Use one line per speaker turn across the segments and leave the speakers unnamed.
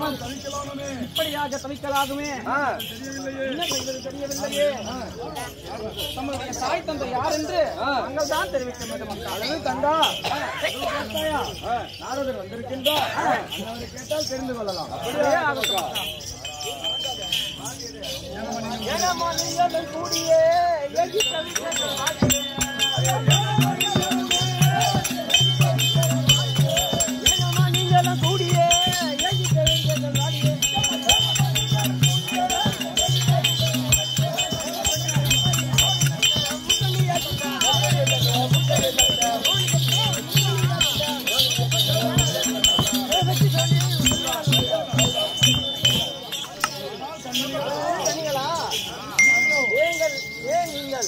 இல்லாமல் இப்படியாக தவிக்கலாகுமே என்ன செய்வது தெரியவில்லையே நம்மளுடைய தாய் தந்தை யார் என்று நாங்கள் தான் தெரிவிக்க வேண்டும்
அழகு கண்டா கேட்டாயா? நாரதர் வந்திருக்கின்றார் அண்ணாவரை கேட்டால் தெரிந்து கொள்ளலாம்
அப்படியே ஆகட்டும். ஏனம்மா நீங்கள் கூடியே எங்கி தவிக்க ஏனம்மா நீங்களும் கூடியே எங்கி தவிக்க சொன்னீங்களா? ஏங்கள் ஏன் நீங்கள்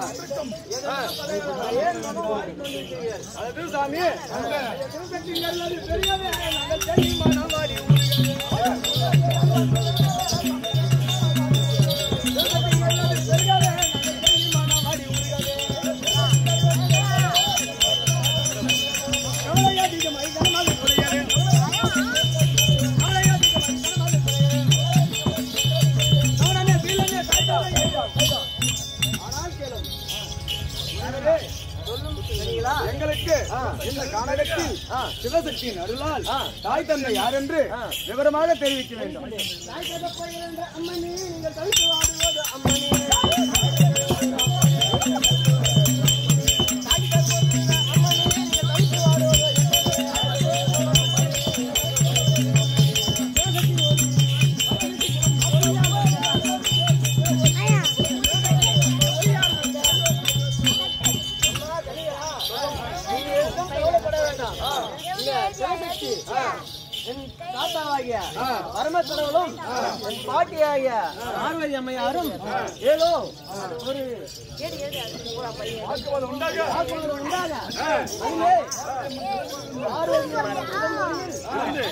ஏன் மனம் மாறிக்கொண்டிருக்கிறீர்கள்?
அது சாமி
திருக்கட்டிங்கள் அது பெரியவே, நாங்கள் தெரிவி மனம் மாறி திருக்கட்டிங்கள் அது பெரியவே, நாங்கள் தெரிவி மனம் மாறி கவலை அதிகமாய் கனமாக குறையவே. கவலை அதிகமாய் கனமாக குறையவே. கவனமே, வீரனே, கைதாவே, கைதா, கைதா. ஆனால் கேளும். எனவே, சொல்லும் சரிங்களா
எங்களுக்கு இந்த கானகத்தில் சிவசக்தியின் அருளால் தாய் தந்தை யார் என்று விவரமாக தெரிவிக்க வேண்டும்
தாய் தகப்பன் என்ற அம்மனே, நீங்கள் தவித்து வாடுவது அம்மனே. தாய் தகப்பன் என்ற அம்மனே, நீங்கள் தவித்து வாடுவது நீங்க எதுவும் கவலைப்பட வேண்டாம். இந்த சிவசக்தி, என் தாத்தாவாகிய பரமேஸ்வரர்களும் என் பாட்டியாகிய பார்வதி அம்மையாரும் ஏதோ ஒரு வாக்குவாதம் உண்டாக அதிலே பார்வதி அம்மையார் முதல் வரியில்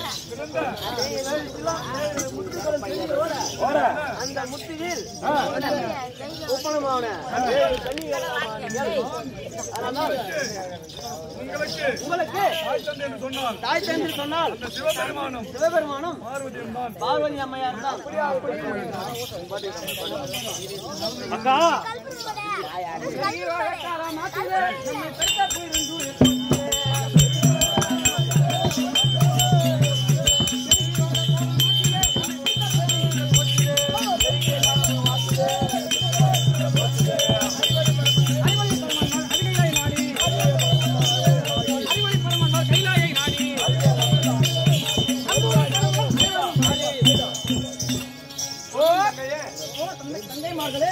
முத்துக்கள் செய்தியோட அந்த முத்தியில் ஒப்பனமான ஏழு கன்னிகள் அதனால் உங்களுக்கு தாய் தந்தை சொன்னால் சிவபெருமானும் பார்வதி அம்மையார் தான்
அக்கா
தந்தைமார்களே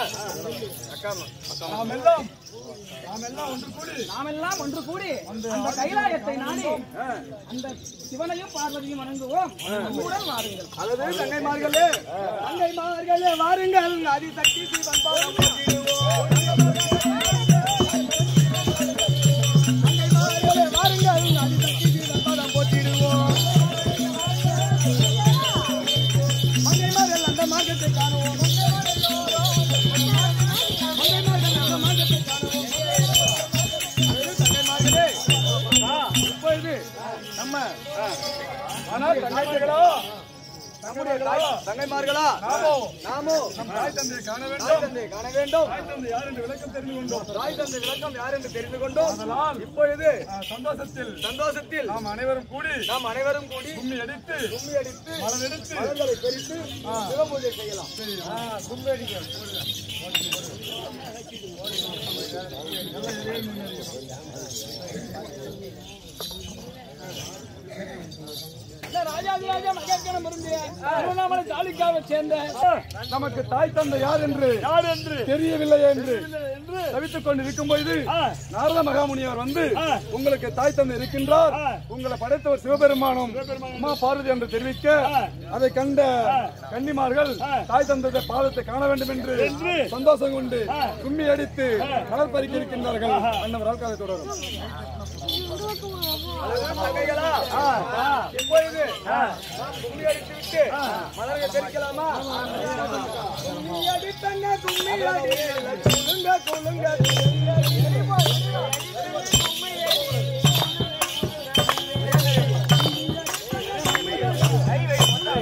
நாம் எல்லாம் நாம் எல்லாம் ஒன்று கூடி
நாமெல்லாம் ஒன்று கூடி அந்த கைலாயத்தை நாடி அந்த சிவனையும் பார்வதியும் வணங்குவோம் நம்முடன் வாருங்கள்
அல்லது தங்கைமார்களே தங்கைமார்களே வாருங்கள் ஆதிசக்தி சிவன் பாதம் போற்றிடுவோம். தங்கைமார்களே வாருங்கள் ஆதிசக்தி சிவன் பாதம் போற்றிடுவோம். தங்கைமார்கள் அந்த மார்க்கத்தை காணுவோம் தங்கைமார்கள் அந்த மார்க்கத்தை காணுவோம் அல்லது தங்கைமார்களே இப்பொழுது நம்ம ஆனால் தங்கைகளா நம்முடைய தாய் தங்கைமார்களா நாமோ நாமோ தாய் தந்தை காண வேண்டும் தாய் தந்தை காண வேண்டும் தாய் தந்தை யார் என்று விளக்கம் தெரிந்து கொண்டோம் தாய் தந்தை விளக்கம் யார் என்று தெரிந்து கொண்டோம் அதனால் இப்பொழுது சந்தோஷத்தில் சந்தோஷத்தில் நாம் அனைவரும் கூடி நாம் அனைவரும் கூடி கும்மி அடித்து கும்மி அடித்து மலர் எடுத்து மலர்களை பறித்து சிவபூஜை செய்யலாம் கும்மி அடிக்க
ராஜாதிராஜா மகேந்திரம் இருந்திய திருவண்ணாமலை தாலுக்காவை சேர்ந்த
நமக்கு தாய் தந்தை யார் என்று யார் என்று தெரியவில்லை என்று தவித்துக் கொண்டு இருக்கும் பொழுது நாரத மகாமுனிவர் வந்து உங்களுக்கு தாய் தந்தை இருக்கின்றார் உங்களை படைத்தவர் சிவபெருமானும் உமா பார்வதி என்று தெரிவிக்க அதை கண்ட கன்னிமார்கள் தாய் தந்தை பாதத்தை காண வேண்டும் என்று சந்தோஷம் கொண்டு கும்மி அடித்து கடல் பறிக்க இருக்கின்றார்கள் அன்னவரால் கதை தொடரும் இப்பொழுது கும்மி அடித்து விட்டு மலர்கள் தெரிக்கலாமா கும்மி அடித்தங்க கும்மி அடி குலுங்க குலுங்க குலுங்க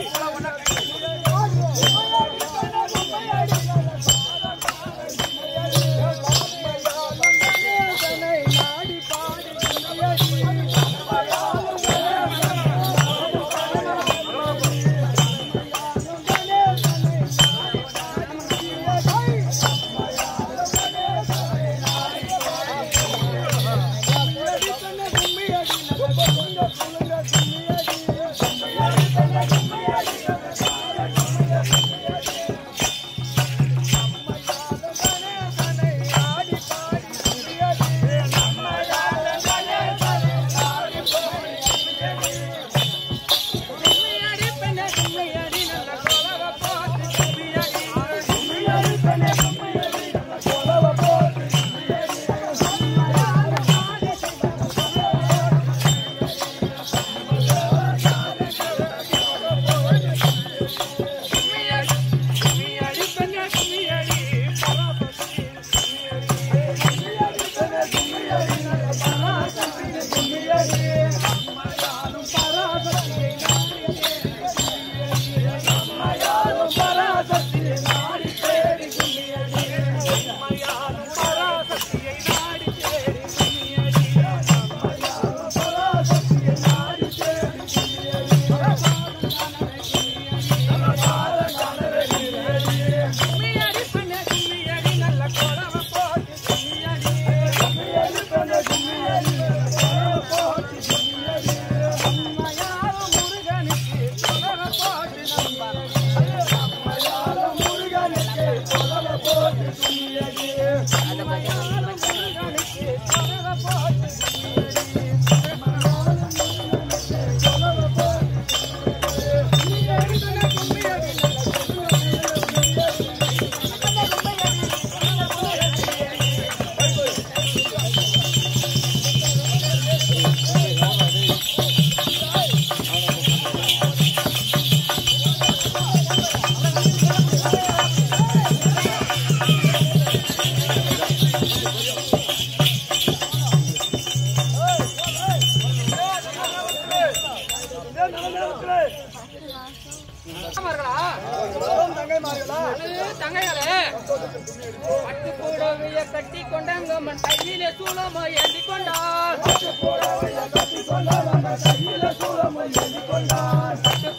அம்மார்களா?
தங்கைமார்களா
அல்லது தங்கைகளே பட்டு புடவைய கட்டி கொண்டாங்க மண் கையிலே சூளமோ ஏந்தி கொண்டார் பட்டு புடவைய கட்டி கொண்டாங்க மண் கையிலே சூளமோ ஏந்தி கொண்டார்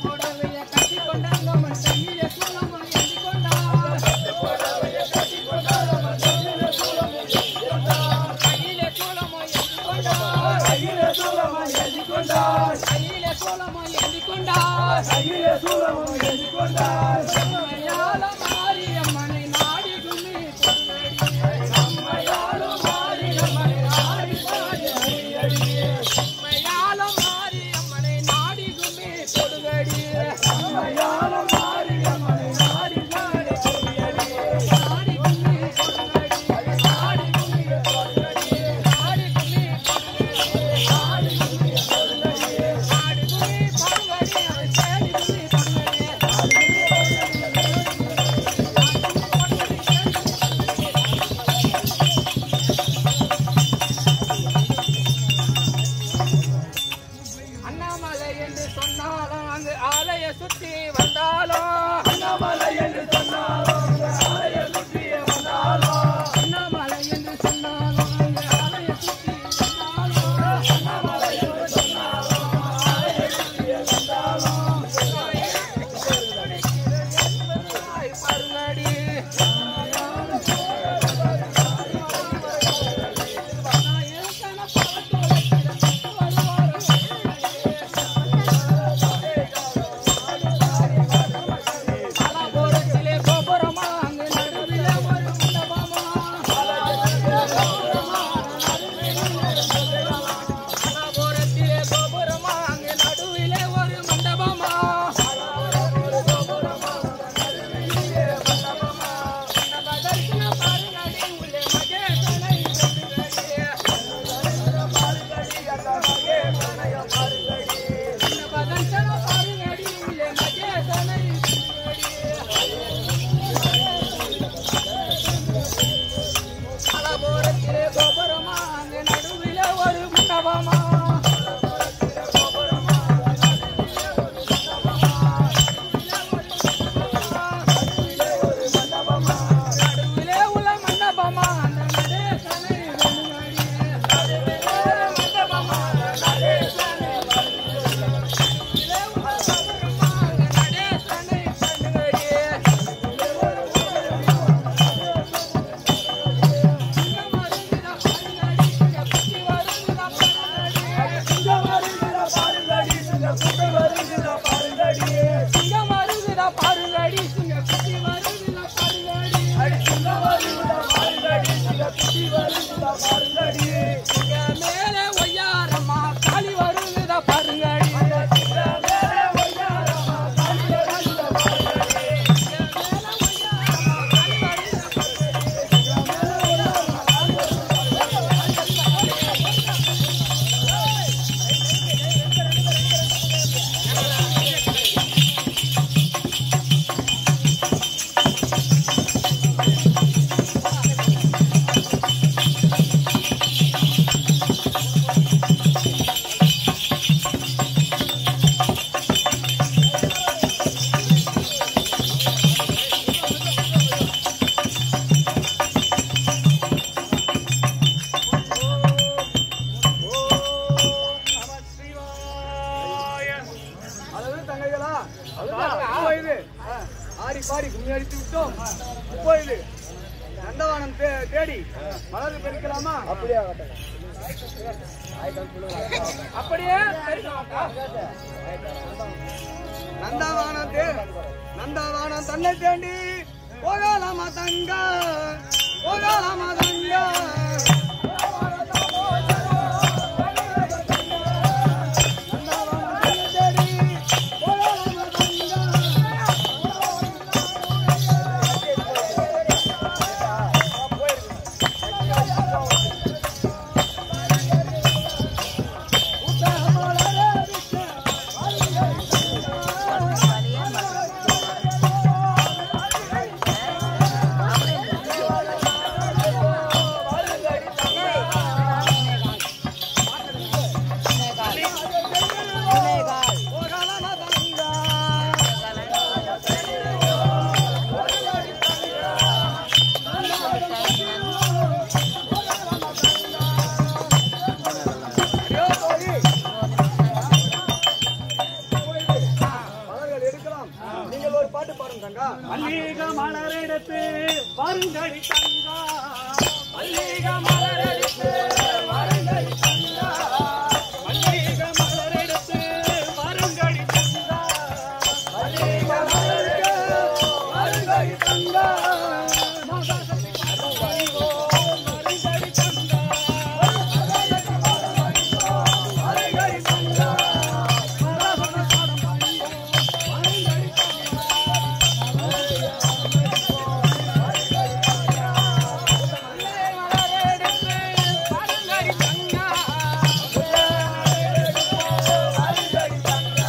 கையிலே சூளமோ ஏந்தி கொண்டார் கையிலே சூளமோ ஏந்தி கொண்டார் அம்மையால மாரியம்மனை நாடி கும்மி அம்மையால மாரியம்மனை நாடி பாடி அம்மையால மாரியம்மனை நாடி கும்மி கொடுகடி அம்மையால மாரியம்மனை நாடி பாடி நாடி கும்மி கொடுகடி நாடி கும்மி கொடுகடி நாடி கும்மி கொடுகடி நாடி கும்மி கொடுகடி நாடி கும்மி கொடுகடி அதை தேடி கும்மி கொடுகடி அண்ணாமலை என்று சொன்னாலும் அங்கு ஆலய சுற்றி வந்தாலும் அண்ணாமலை என்று சொன்னாலும் அங்கு ஆலய சுற்றி வந்தாலும் அண்ணாமலை என்று சொன்னாலும் அங்கு ஆலய சுற்றி வந்தாலும் அண்ணாமலை என்று சொன்னாலும் ஆலய சுற்றி வந்தாலும் பருங்கடி பலபுரத்திலே கோபுரமா அங்கு நடுவிலே ஒரு மண்டபமா பலபுரத்திலே கோபுரமா அங்கு நடுவிலே ஒரு மண்டபமா மண்டபதர்சன பாருங்கடி உள்ளே மகேசனை மண்டபதர்சன பாருங்கடி உள்ளே மகேசனை பலபுரத்திலே கோபுரமா அங்கு நடுவிலே ஒரு மண்டபமா நடுவிலே உள்ள மண்டபமா அந்த நடேசனை வெண்மணி. நடுவிலே மண்டபமா அந்த நடேசனை நடுவிலே உள்ள கோபுரமா அந்த நடேசனை வெண்மணி. மேலே ஒய்யாரம்மா காளி வருகுதா பாருங்கடி
அதாவது தங்கைகளா இப்போ இது ஆடி பாடி கும்மி அடித்து விட்டோம் இப்போ இது நந்தவானம் தே- தேடி மலர் பெருக்கலாமா அப்படியே
அப்படியே பெருசாக்கா.
நந்தவானம் தே நந்தவானம் தன்னை தேண்டி போகலாமா தங்க போகலாமா தங்க
அவனே
பார்க்கலாம் நீங்கள் ஒரு பாட்டு பாடும் தங்கா
மல்லிக மலரெடுத்து பாருங்கடி தங்கா
மல்லிக மலரெடுத்து வருங்கடி தங்கா
மல்லிக மலரெடுத்து பாருங்கடி தங்கா
மல்லிக மலரெடுத்து வருங்கடி தங்கா வருங்கடி தங்கா மலரெடுத்து வருங்கடி தங்கா வருங்கடி தங்கா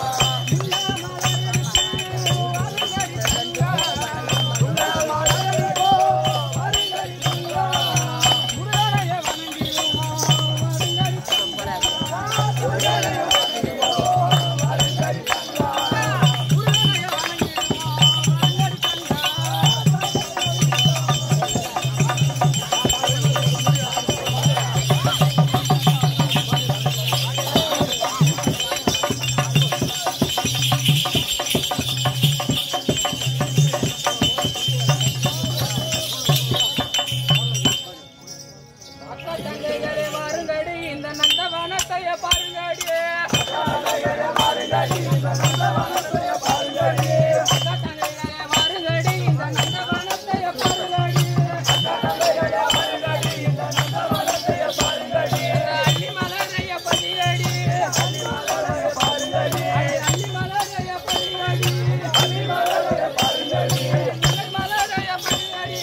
அக்கா தங்கைகளே வாருங்கடி இந்த நந்தவனத்தைய பாருங்கடி அக்கா தங்கைகளே வாருங்கடி இந்த நந்தவனத்தைய பாருங்கடி அக்கா தங்கைகளே வாருங்கடி இந்த நந்தவனத்தைய பாருங்கடி அக்கா தங்கைகளே வாருங்கடி இந்த நந்தவனத்தைய பாருங்கடி அள்ளி மலரைய பதியடி அள்ளி மலரைய பாருங்கடி அள்ளி மலரைய பதியடி அள்ளி மலரைய பாருங்கடி அள்ளி மலரைய பதியடி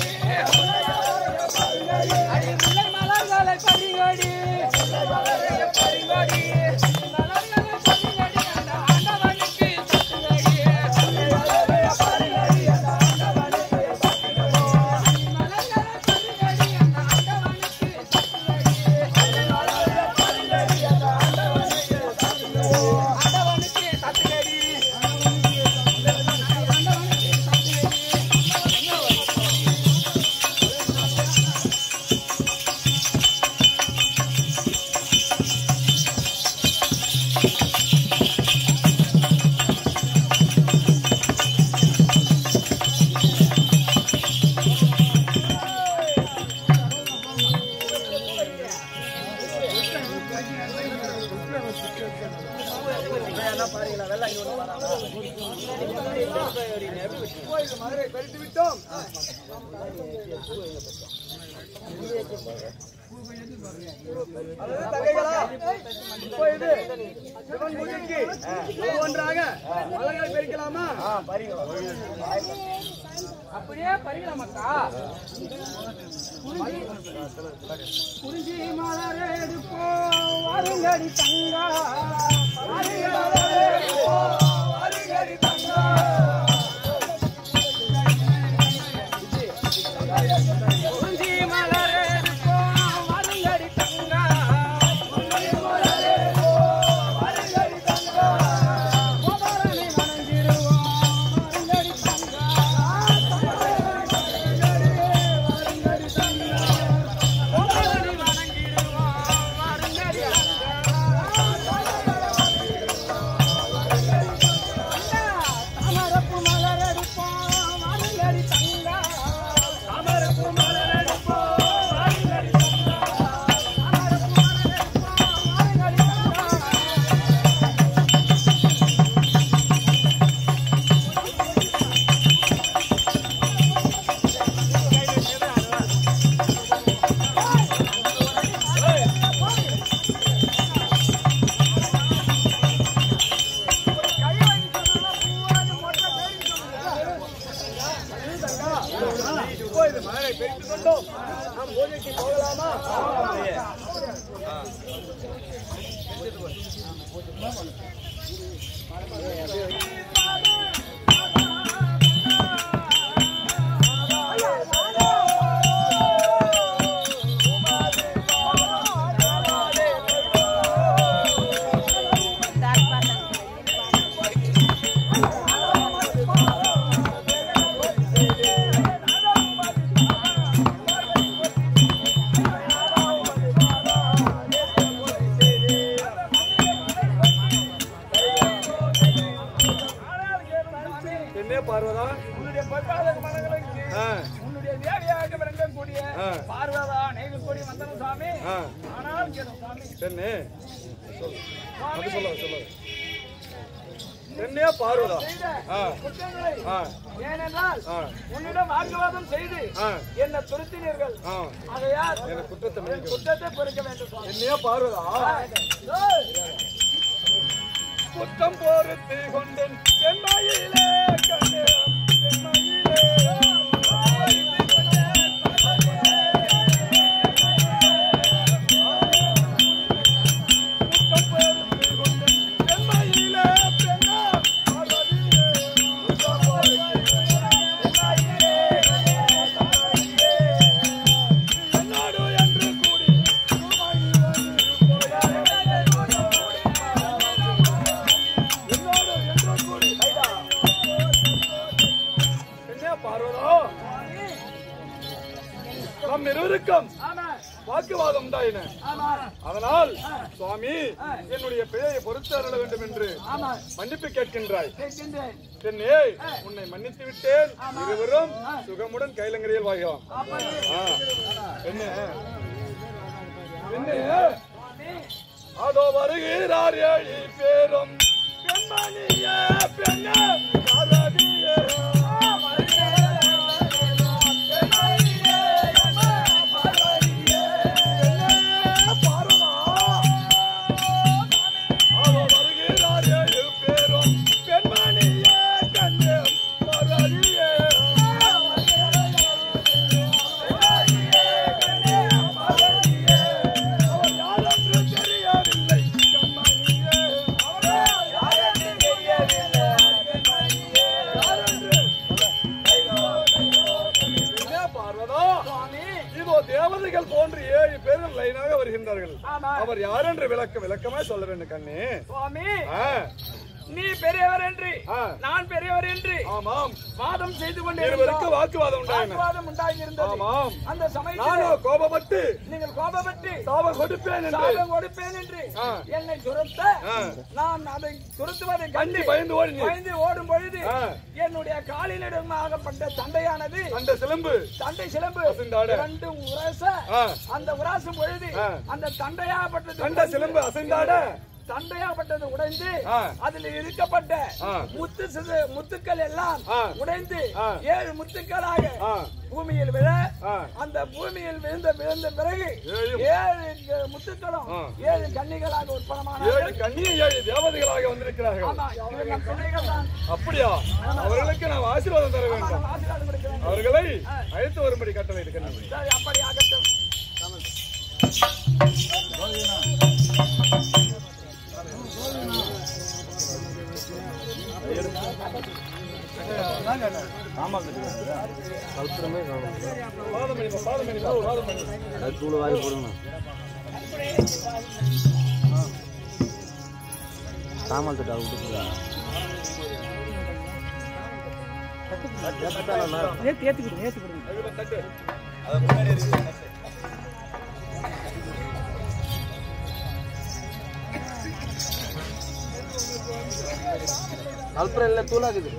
அடி முல்லை மலர்களை பறிங்கடி முல்லை மலர்களை பறிங்கடி மலர்களை பறிங்கடி அந்த ஆண்டவனுக்கு சத்துங்கடி முல்லை மலர்களை பறிங்கடி அந்த ஆண்டவனுக்கு சத்துங்கடி மலர்களை பறிங்கடி அந்த ஆண்டவனுக்கு சத்துங்கடி மலர்களை பறிங்கடி அந்த ஆண்டவனுக்கு சத்துங்கடி ஆண்டவனுக்கு சத்துங்கடி
கோயில் மதுரை பெருத்து விட்டோம் அதாவது தங்கைகளா இப்போ இது சிவன் பூஜைக்கு ஒவ்வொன்றாக மலர்கள் பெருக்கலாமா
அப்படியே பறிக்கலாமாக்கா குறிஞ்சி மலர் எடுப்போம் வருங்கடி தங்கா வருங்கடி மலர் எடுப்போம், வருங்கடி தங்கா குறிஞ்சி மலர் எடுப்போம் வருங்கடி தங்கா குறிஞ்சி மலர் எடுப்போம் வருங்கடி தங்கா கோபாலனை வணங்கிடுவோம் வருங்கடி தங்கா வருங்கடி தங்கா கோபாலனை வணங்கிடுவோம் வருங்கடி தாமரப்பு மலர் எடுப்போம் வருங்கடி தங்கா தாமரப்பு மலர் எடுப்போம் வருங்கடி தங்கா தாமரப்பு மலர் எடுப்போம் வருங்கடி தங்கா
இப்போ இது மலரை பெருத்துக் கொண்டோம் நாம் பூஜைக்கு போகலாமா பெண்ணே பார்வதா
உன்னுடைய பொற்பாத மனங்களுக்கு
ஆ,
உன்னுடைய தேவியாக விளங்கக்கூடிய
ஆ.
பார்வதா நெய்கக்கூடிய மந்தன சுவாமி
ஆ.
ஆனால் கேளும் சுவாமி
பெண்ணே சொல்லு அது சொல்ல சொல்ல பெண்ணே பார்வதா
செய்த
ஆ.
குற்றங்களை
ஆ,
ஏனென்றால்
ஆ,
உன்னிடம் வாக்குவாதம் செய்து
ஆ,
என்னை துருத்தினீர்கள்
ஆ.
ஆகையால்
எனக்கு குற்றத்தை
என்
மன்னிக்கவும்.
குற்றத்தை பொறுக்க வேண்டும் சுவாமி
பெண்ணே பார்வதா
ஏய்,
குற்றம் பொறுத்து கொண்டேன் பெண்மையிலே கண்டேன் பெண்மையிலே குற்றம் பொறுத்து கொண்டேன் பெண்மையிலே பெண்ணா பார்வதியே குற்றம் பொறுத்து பெண்மையிலே பெண்மையிலே என்னோடு என்று கூடி சுமையில் வந்து போயாரே என்னோடு என்று கூடி என்ன பார்வதோ நம் இருவருக்கும்
ஆமா
வாக்குவாதம் உண்டாயின
ஆமா
அதனால் சுவாமி என்னுடைய பிழையை பொறுத்து அருள வேண்டும் என்று
ஆமா
மன்னிப்பு கேட்கின்றாய்
கேட்கின்றேன்
பெண்ணே உன்னை மன்னித்து விட்டேன் இருவரும் சுகமுடன் கைலங்கரையில் வாழலாம்
அப்படி
ஆ. பெண்ணே பெண்ணே அதோ வருகிறார் ஏழி பேரும் பெண்மணியே பெண்ணே பார்வதியே பெண்ணே பார்வதா. அதோ வருகிறார் ஏழு பேரும் பெண்மணியே கண்ணே பார்வதியே அவர் யாரென்று தெரியவில்லை கண்மணியே என்ன பார்வதா இதோ தேவதைகள் போன்று ஏழு பேர்கள் லைனாக வருகின்றார்கள்
ஆமா.
அவர் யார் என்று விளக்க விளக்கமா சொல்ல வேண்டும் கண்ணே
சுவாமி
ஆ,
நீ பெரியவர் என்று
ஆ.
நான் பெரியவர் என்று
ஆமாம்
வாதம் செய்து கொண்டே
இருவருக்கு
இருந்தோம்.
வாக்குவாதம் உண்டாயின
வாக்குவாதம் உண்டாகி இருந்தது
ஆமாம்
அந்த
நானோ
சமயத்தில்
கோபப்பட்டு
நீங்கள் கோபப்பட்டு
சாபம் கொடுப்பேன் என்று
சாபம் கொடுப்பேன் என்று
ஆ.
என்னை துரத்த
ஆ.
நான் அதை துரத்துவதை
கண்டி
கண்டு
பயந்து ஓடினீர்
பயந்து ஓடும் பொழுது
ஆ.
என்னுடைய காலினிடமாகப்பட்ட தண்டையானது
அந்த சிலம்பு
தண்டை சிலம்பு
அசைந்தாட.
இரண்டும் உரச
ஆ,
அந்த உராசும் பொழுது
ஆ.
அந்த தண்டையாகப்பட்டது
கண்ட சிலம்பு அசைந்தாட
தண்டையாகப்பட்டது உடைந்து
ஆ.
அதில் இருக்கப்பட்ட
ஆ.
முத்து சிறு முத்துக்கள் எல்லாம்
ஆ.
உடைந்து
ஆ.
ஏழு முத்துக்களாக
ஆ,
பூமியில் விழ
ஆ.
அந்த பூமியில் விழுந்த விழுந்த பிறகு
ஏழு-
ஏழு க- முத்துக்களும்
ஆ.
ஏழு கன்னிகளாக
ஏழு
உற்பத்தமான
கண்ணிய ஏழு தேவதைகளாக வந்திருக்கிறார்கள்
ஆமா இவர் நம் பிள்ளைகள் தான்
அப்படியா அவர்களுக்கு நாம் ஆசீர்வாதம் தர வேண்டும்
நாம் ஆசீர்வாதம் கொடுக்கிறோம்
அவர்களை அழைத்து வரும்படி கட்டளை இருக்கிறேன்
சரி அப்படி ஆகட்டும்
பாதம் பண்ணி பாதம் பண்ணி பாதம் பண்ணி
தூள் வாரி போடுங்க சாமல் தட்டா விட்டுருக்கா
அதுக்கு தட்டு
அல்பரம் இல்லை தூளாக்குது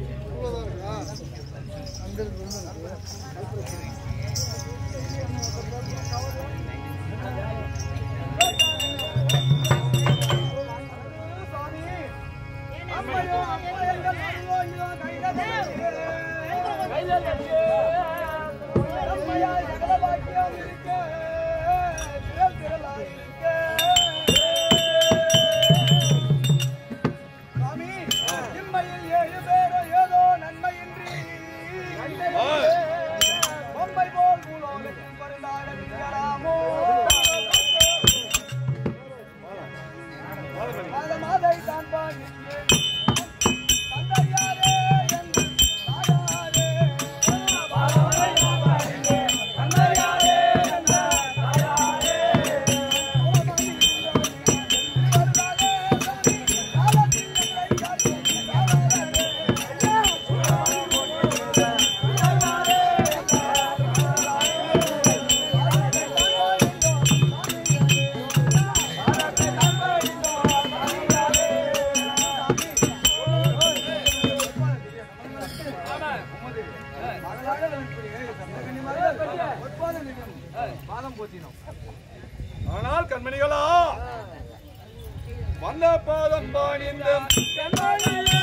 அம்மையோ அம்மையோ அம்மையோ கையிலே அம்மையா சகல பாக்கியம் இருக்க திரள் திரளாய் இருக்க சாமி இம்மையில் ஏழு பேரோ ஏதோ நன்மையின்றி பொம்மை போல் பூலோகத்தில் பருந்தாட விற்கலாமோ அந்த மாதை தான் பாடினேன். தந்தையாரே என் தாயாரே
ஆனால் கண்மணிகளா வந்த பாதம் பாணிந்த கண்மணியே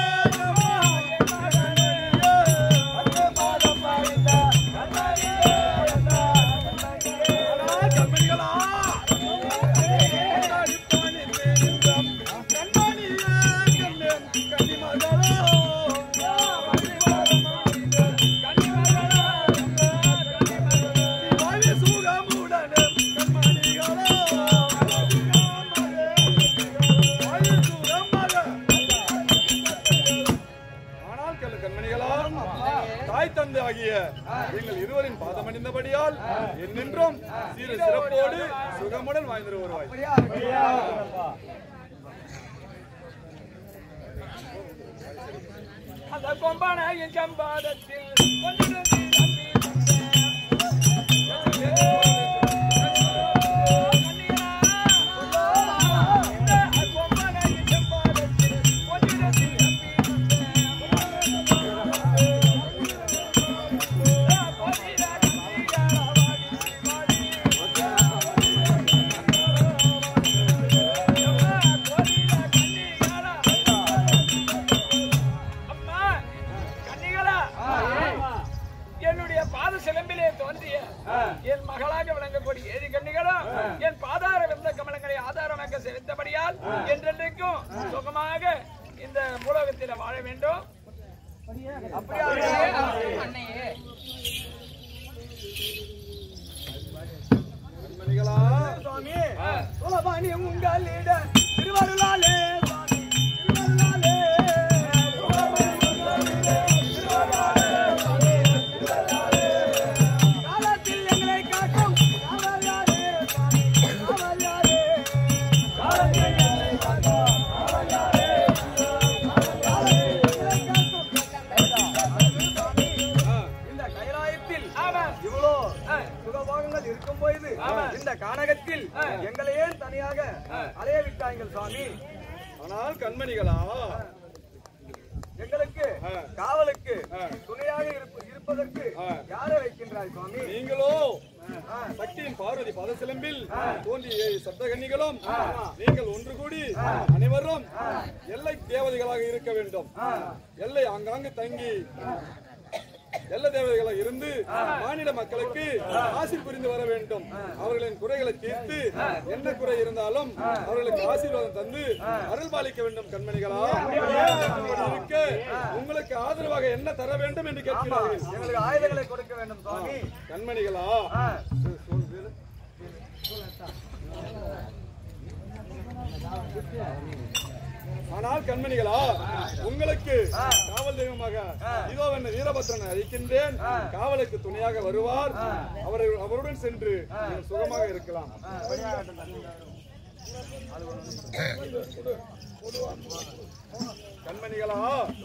ஆனால் கண்மணிகளா ஆனால் கண்ணு கண்மணிகளா தாய் தந்தை ஆகிய எங்கள் இருவரின் பாதமணிந்தபடியால் என்னென்றும் சீர சிறப்போடு சுகமுடன் வாழ்ந்திரு வருவாய்
அந்த கொம்பான என் சம்பாதத்தில் கொண்டிருந்து நம்பி அம்மா கன்னிகளா என்னுடைய பாத சிலம்பிலே தோன்றிய என் மகளாக விளங்கக்கூடிய ஏழு கன்னிகளும் என் பாதார விந்த கமலங்களை ஆதாரமாக செலுத்தபடியால் என்றென்றைக்கும் சுகமாக இந்த பூலோகத்தில் வாழ வேண்டும் அன்னையே
கண்மணிகளா
சுவாமி சுலபாணி உங்களிட திருவருளாலே சுவாமி திருவருளாலே காலத்தில் எங்களை காக்கும் காவலாரே சுவாமி காவலாரே காலத்தில் எங்களை காக்கும் காவலாரே இந்த கைலாயத்தில் இவ்வளோ சுகபோகங்கள் இருக்கும் பொழுது இந்த கானகத்தில் எங்களை ஏன் தனியாக அலைய விட்டாங்கள் சுவாமி
ஆனால் கண்மணிகளா
எங்களுக்கு காவலுக்கு துணையாக இருப்ப- இருப்பதற்கு யாரை வைக்கின்றாய் சுவாமி
நீங்களோ சக்தியின் பார்வதி பதசிலம்பில் தோன்றிய சப்தகன்னிகளும் நீங்கள் ஒன்று கூடி அனைவரும் எல்லை தேவதைகளாக இருக்க வேண்டும் எல்லை ஆங்காங்கு தங்கி எல்ல தேவதைகளாக இருந்து மாநில மக்களுக்கு ஆசி புரிந்து வர வேண்டும் அவர்களின் குறைகளை தீர்த்து என்ன குறை இருந்தாலும் அவர்களுக்கு ஆசீர்வாதம் தந்து அருள் பாலிக்க வேண்டும் கண்மணிகளா அப்படி இருக்க உங்களுக்கு ஆதரவாக என்ன தர வேண்டும் என்று கேட்கிறார்கள்
எங்களுக்கு ஆயுதங்களை கொடுக்க வேண்டும் சுவாமி
கண்மணிகளா ஆனால் கண்மணிகளா உங்களுக்கு காவல் தெய்வமாக இதோ என்ன வீரபத்ரன் அழைக்கின்றேன் காவலுக்கு துணையாக வருவார் அவரை அவருடன் சென்று நீங்கள் சுகமாக இருக்கலாம் கண்மணிகளா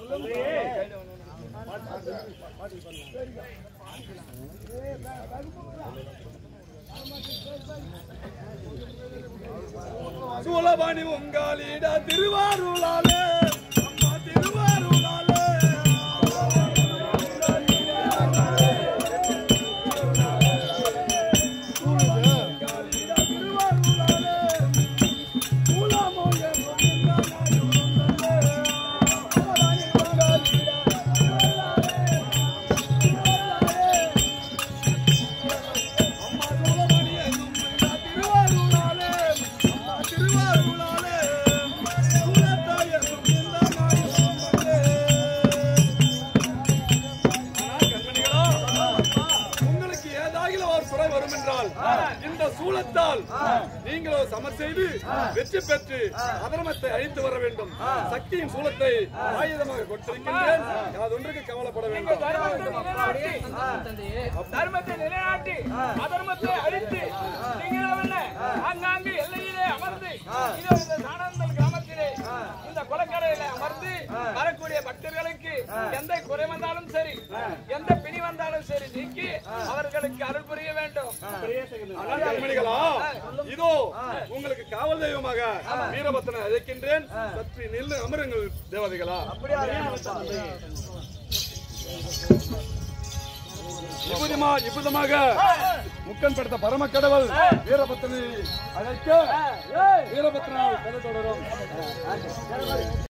சூலபாணி உங்காலிட திருவாரூராலே அம்மா திருவாரூராலே உங்களுக்கு ஏதாகிலும் ஒரு குறை வரும் என்றால் இந்த சூலத்தால் நீங்கள் ஒரு சமர் செய்து வெற்றி பெற்று அதர்மத்தை அழித்து வர வேண்டும் சக்தியின் சூலத்தை ஆயுதமாக கொடுத்திருக்கின்றேன் அதொன்றுக்கு கவலைப்பட வேண்டும்
தர்மத்தை நிலைநாட்டி அதர்மத்தை அழித்து நீங்கள் என்ன ஆங்காங்கு எல்லையிலே அமர்ந்து இதோ இந்த சாணாந்தல் கிராமத்திலே இந்த குளக்கரையில அமர்ந்து வரக்கூடிய பக்தர்களுக்கு எந்த குறை வந்தாலும் சரி எந்த பிணி வந்தாலும் சரி நீக்கி அவர்களுக்கு அருள் புரிய வேண்டும்
ஆனால் கண்மணிகளா இதோ உங்களுக்கு காவல் தெய்வமாக வீரபத்ரனை அழைக்கின்றேன் சற்று நில்லு அமருங்கள் தேவதைகளா இப்படிமா இப்படிமாக முக்கன் படுத்த பரம கடவுள் வீரபத்ரனை அழைக்க வீரபத்ரனால் கதை தொடரும்